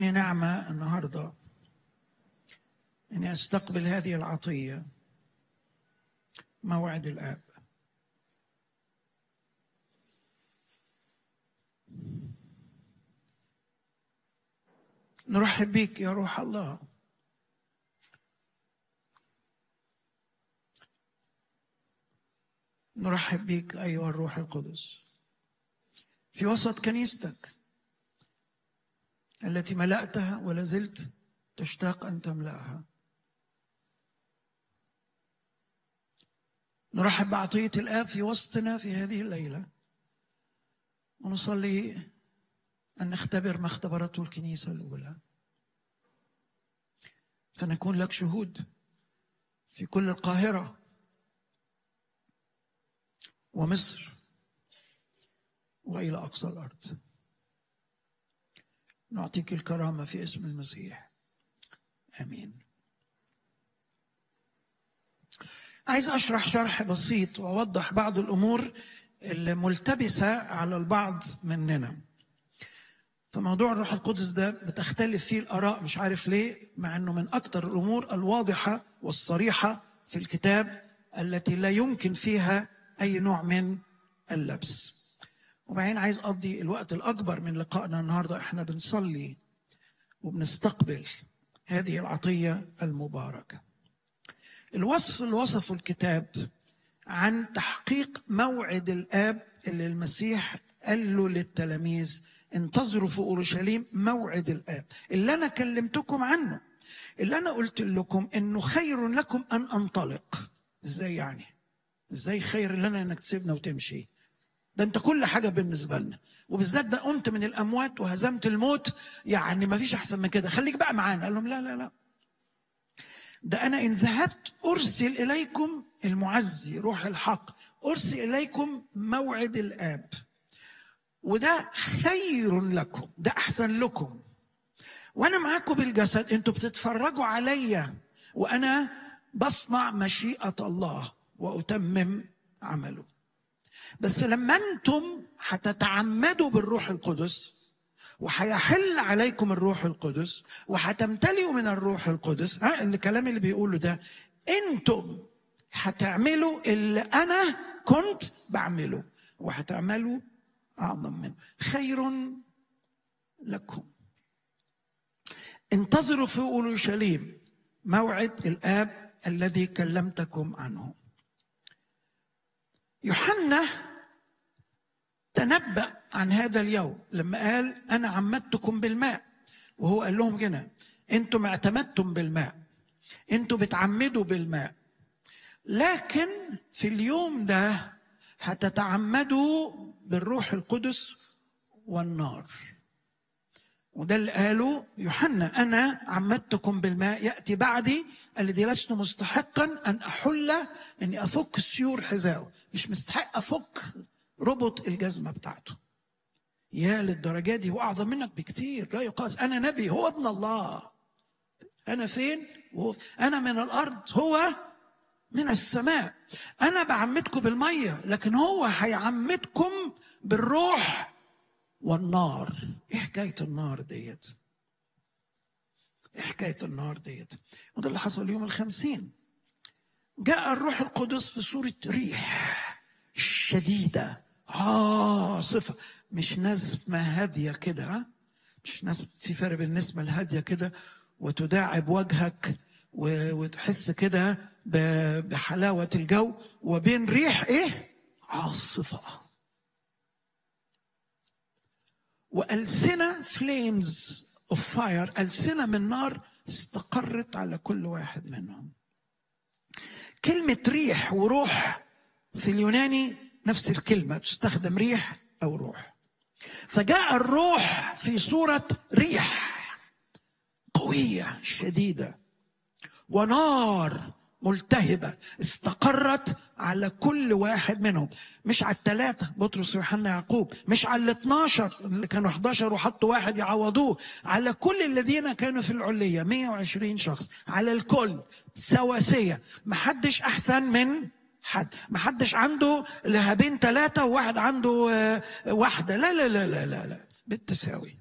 نعمة النهاردة أني أستقبل هذه العطية موعد الآب نرحب بك يا روح الله نرحب بك أيها الروح القدس في وسط كنيستك التي ملأتها ولا زلت تشتاق أن تملأها نرحب بعطية الآب في وسطنا في هذه الليلة ونصلي أن نختبر ما اختبرته الكنيسة الأولى فنكون لك شهود في كل القاهرة ومصر وإلى أقصى الأرض نعطيك الكرامة في اسم المسيح آمين عايز أشرح شرح بسيط وأوضح بعض الأمور الملتبسة على البعض مننا فموضوع الروح القدس ده بتختلف فيه الآراء مش عارف ليه مع أنه من أكثر الأمور الواضحة والصريحة في الكتاب التي لا يمكن فيها أي نوع من اللبس وبعدين عايز أقضي الوقت الأكبر من لقائنا النهاردة إحنا بنصلي وبنستقبل هذه العطية المباركة الوصف اللي وصفه الكتاب عن تحقيق موعد الآب اللي المسيح قال له للتلاميذ انتظروا في أورشليم موعد الآب اللي أنا كلمتكم عنه اللي أنا قلت لكم إنه خير لكم أن أنطلق إزاي يعني إزاي خير لنا إنك تسيبنا وتمشي ده أنت كل حاجة بالنسبة لنا وبالذات ده قمت من الأموات وهزمت الموت يعني ما فيش أحسن من كده خليك بقى معانا قال لهم لا لا لا ده أنا إن ذهبت أرسل إليكم المعزي روح الحق أرسل إليكم موعد الآب وده خير لكم ده أحسن لكم وأنا معاكم بالجسد أنتوا بتتفرجوا عليا وأنا بصنع مشيئة الله وأتمم عمله بس لما أنتم هتتعمدوا بالروح القدس وهيحل عليكم الروح القدس وهتمتلئوا من الروح القدس ها الكلام اللي بيقوله ده انتم هتعملوا اللي انا كنت بعمله وهتعملوا اعظم منه خير لكم انتظروا في اورشليم موعد الاب الذي كلمتكم عنه يوحنا تنبأ عن هذا اليوم لما قال أنا عمدتكم بالماء وهو قال لهم هنا أنتم اعتمدتم بالماء أنتم بتعمدوا بالماء لكن في اليوم ده هتتعمدوا بالروح القدس والنار وده اللي قاله يوحنا أنا عمدتكم بالماء يأتي بعدي الذي لست مستحقا أن أحل أني أفك سيور حذائه مش مستحق أفك ربط الجزمة بتاعته يا للدرجة دي وأعظم منك بكتير لا يقاس أنا نبي هو ابن الله أنا فين؟ وهو أنا من الأرض هو من السماء أنا بعمدكم بالمية لكن هو هيعمدكم بالروح والنار إيه حكاية النار ديت؟ إيه حكاية النار ديت؟ وده اللي حصل يوم الخمسين جاء الروح القدس في صورة ريح شديدة عاصفة مش نسمة هادية كده ها مش نسمة في فرق بين النسمة الهادية كده وتداعب وجهك وتحس كده بحلاوة الجو وبين ريح ايه عاصفة وألسنة فليمز اوف فاير ألسنة من نار استقرت على كل واحد منهم كلمة ريح وروح في اليوناني نفس الكلمة تستخدم ريح أو روح فجاء الروح في صورة ريح قوية شديدة ونار ملتهبة استقرت على كل واحد منهم مش على الثلاثة بطرس ويوحنا يعقوب مش على الاثناشر اللي كانوا 11 وحطوا واحد يعوضوه على كل الذين كانوا في العلية 120 شخص على الكل سواسية محدش أحسن من حد ما حدش عنده لهبين ثلاثة وواحد عنده واحدة لا لا لا لا لا, لا. بالتساوي